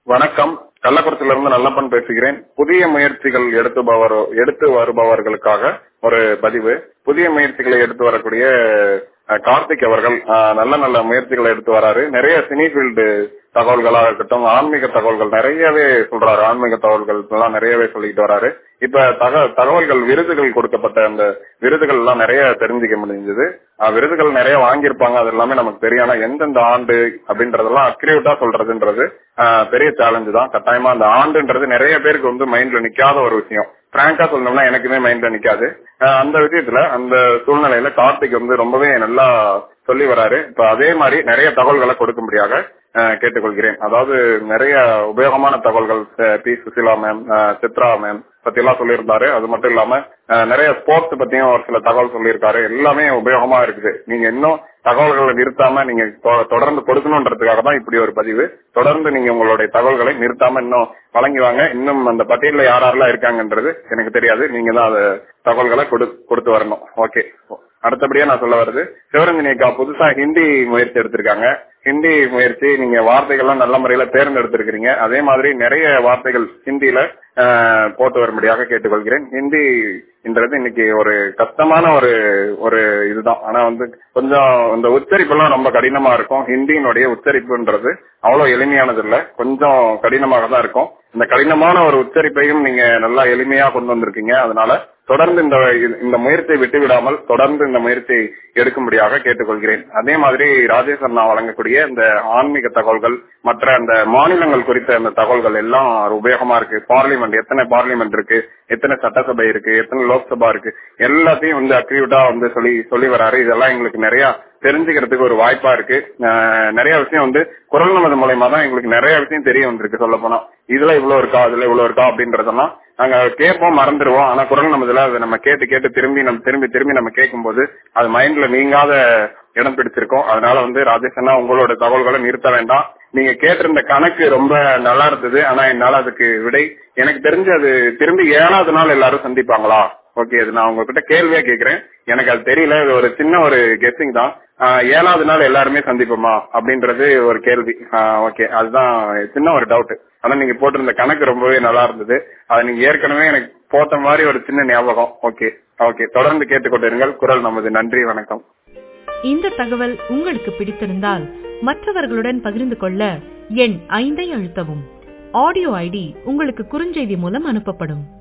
வணக்கம் கள்ளக்குறிச்சியிலிருந்து நல்லப்பன் பேசுகிறேன் புதிய முயற்சிகள் எடுத்துபவர் எடுத்து வருபவர்களுக்காக ஒரு பதிவு புதிய முயற்சிகளை எடுத்து வரக்கூடிய அஹ், கார்த்திக் அவர்கள் அஹ், நல்ல நல்ல முயற்சிகளை எடுத்து வராரு நிறைய சினி ஃபீல்டு தகவல்களா இருக்கட்டும் ஆன்மீக தகவல்கள் நிறையவே சொல்றாரு ஆன்மீக தகவல்கள் எல்லாம் நிறையவே சொல்லிட்டு வராரு இப்ப தக தகவல்கள் விருதுகள் கொடுக்கப்பட்ட அந்த விருதுகள் எல்லாம் நிறைய தெரிஞ்சுக்க முடிஞ்சது அஹ், விருதுகள் நிறைய வாங்கியிருப்பாங்க அது எல்லாமே நமக்கு தெரியும் ஆனா எந்தெந்த ஆண்டு அப்படின்றதெல்லாம் அக்யூரேட்டா சொல்றதுன்றது அஹ், பெரிய சேலஞ்சு தான் கட்டாயமா அந்த ஆண்டுன்றது நிறைய பேருக்கு வந்து மைண்ட்ல நிக்காத ஒரு விஷயம் பிராங்கா சொல்லணும்னா எனக்குமே மைண்ட்ல நிக்காது அஹ், அந்த விஷயத்துல அந்த சூழ்நிலையில கார்த்திக் வந்து ரொம்பவே நல்லா சொல்லி வராரு இப்ப அதே மாதிரி நிறைய தகவல்களை கொடுக்கும்படியாக அஹ், கேட்டுக்கொள்கிறேன் அதாவது நிறைய உபயோகமான தகவல்கள் அஹ், பி சுசிலா மேம் அஹ், சித்ரா மேம் பத்தி எல்லாம் சொல்லியிருந்தாரு அது மட்டும் இல்லாம அஹ், நிறைய ஸ்போர்ட்ஸ் பத்தியும் ஒரு சில தகவல் சொல்லியிருக்காரு எல்லாமே உபயோகமா இருக்குது நீங்க இன்னும் தகவல்களை நிறுத்தாம நீங்க தொ- தொடர்ந்து கொடுக்கணுன்றதுக்காக தான் இப்படி ஒரு பதிவு தொடர்ந்து நீங்க உங்களுடைய தகவல்களை நிறுத்தாம இன்னும் வழங்கி வாங்க இன்னும் அந்த பட்டியல்ல யார் யாரெல்லாம் இருக்காங்கன்றது எனக்கு தெரியாது நீங்க தான் அந்த தகவல்களை கொடு- கொடுத்து வரணும் ஓகே அடுத்தபடியா நான் சொல்ல வருது சிவரஞ்சனி அக்கா புதுசா ஹிந்தி முயற்சி எடுத்திருக்காங்க ஹிந்தி முயற்சி நீங்க வார்த்தைகள்லாம் நல்ல முறையில தேர்ந்தெடுத்திருக்கிறீங்க அதே மாதிரி நிறைய வார்த்தைகள் ஹிந்தியில அஹ், போட்டு வரும்படியாக கேட்டுக்கொள்கிறேன் ஹிந்தி என்றது இன்னைக்கு ஒரு கஷ்டமான ஒரு ஒரு இதுதான் ஆனா வந்து கொஞ்சம் இந்த உச்சரிப்பெல்லாம் ரொம்ப கடினமா இருக்கும் ஹிந்தியினுடைய உச்சரிப்புன்றது அவ்வளவு எளிமையானது இல்ல கொஞ்சம் கடினமாக தான் இருக்கும் இந்த கடினமான ஒரு உச்சரிப்பையும் நீங்க நல்லா எளிமையா கொண்டு வந்திருக்கீங்க அதனால தொடர்ந்து இந்த இந்த முயற்சியை விட்டு விடாமல் தொடர்ந்து இந்த முயற்சியை எடுக்கும்படியாக கேட்டுக்கொள்கிறேன் அதே மாதிரி ராஜேஷ் அண்ணா வழங்கக்கூடிய இந்த ஆன்மீக தகவல்கள் மற்ற அந்த மாநிலங்கள் குறித்த அந்த தகவல்கள் எல்லாம் உபயோகமா இருக்கு பார்லிமெண்ட் எத்தனை பார்லிமெண்ட் இருக்கு எத்தனை சட்டசபை இருக்கு எத்தனை லோக்சபா இருக்கு எல்லாத்தையும் வந்து அக்யூட்டா வந்து சொல்லி சொல்லி வராரு இதெல்லாம் எங்களுக்கு நிறைய தெரிஞ்சுக்கிறதுக்கு ஒரு வாய்ப்பா இருக்கு அஹ் நிறைய விஷயம் வந்து குரல் நமது மூலயமா தான் எங்களுக்கு நிறைய விஷயம் தெரிய வந்திருக்கு சொல்ல போனா இதுல இவ்வளவு இருக்கா அதுல இவ்வளவு இருக்கா அப்படின்றதெல்லாம் நாங்க கேட்போம் மறந்துடுவோம் ஆனா குரல் நமதுல அதை நம்ம கேட்டு கேட்டு திரும்பி நம்ம திரும்பி திரும்பி நம்ம கேட்கும்போது அது மைண்ட்ல நீங்காத இடம் பிடிச்சிருக்கோம் அதனால வந்து ராஜேஷ் அண்ணா உங்களோட தகவல்களை நிறுத்த வேண்டாம் நீங்க கேட்டிருந்த கணக்கு ரொம்ப நல்லா இருந்தது ஆனா என்னால அதுக்கு விடை எனக்கு தெரிஞ்சு அது திரும்பி ஏழாவது நாள் எல்லாரும் சந்திப்பாங்களா ஓகே இது நான் உங்ககிட்ட கேள்வியா கேக்குறேன் எனக்கு அது தெரியல இது ஒரு சின்ன ஒரு கெஸ்ஸிங் தான் ஆஹ் ஏழாவது நாள் எல்லாருமே சந்திப்போமா அப்படின்றது ஒரு கேள்வி ஓகே அதுதான் சின்ன ஒரு டவுட் ஆனா நீங்க போட்டிருந்த கணக்கு ரொம்பவே நல்லா இருந்தது அது நீங்க ஏற்கனவே எனக்கு போட்ட மாதிரி ஒரு சின்ன ஞாபகம் ஓகே ஓகே தொடர்ந்து கேட்டுக்கொண்டிருங்கள் குரல் நமது நன்றி வணக்கம் இந்த தகவல் உங்களுக்கு பிடித்திருந்தால் மற்றவர்களுடன் பகிர்ந்து கொள்ள எண் ஐந்தை அழுத்தவும் ஆடியோ ஐடி உங்களுக்கு குறுஞ்செய்தி மூலம் அனுப்பப்படும்